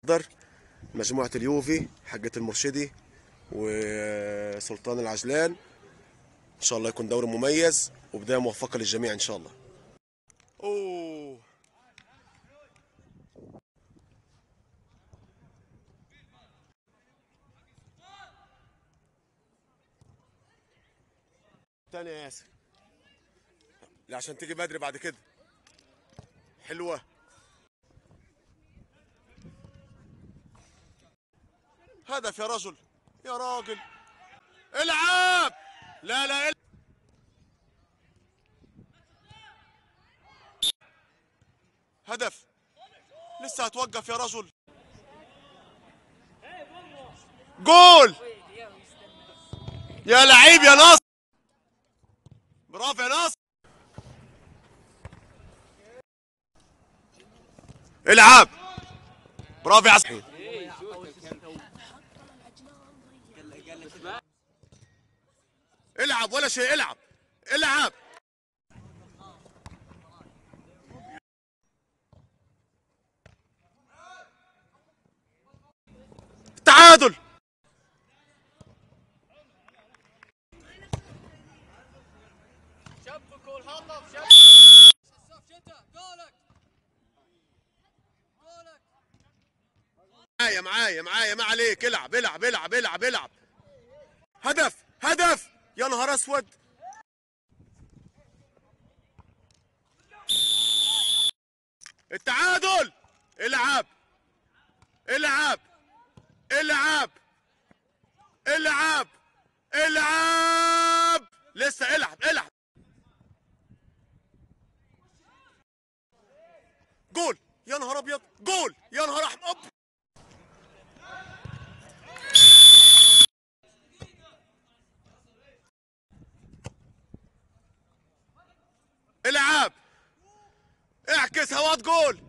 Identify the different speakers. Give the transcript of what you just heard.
Speaker 1: در مجموعة اليوفي حقة المرشدي وسلطان العجلان ان شاء الله يكون دوري مميز وبداية موفقة للجميع ان شاء الله اوه تاني يا ياسر لا عشان تيجي بدري بعد كده حلوة هدف يا رجل يا راجل العب لا لا العب. هدف لسه هتوقف يا رجل جول يا لعيب يا ناصر برافو يا ناصر العب برافو يا عصحين العب ولا شيء العب العب تعادل
Speaker 2: شبك والهطف شبك شتا جولك جولك
Speaker 1: معايا معايا معايا ما عليك العب العب العب العب العب هدف هدف يا نهار اسود التعادل العب العب العب العب العب لسه العب العب جول يا نهار ابيض جول يا نهار احمر العب اعكس هوات جول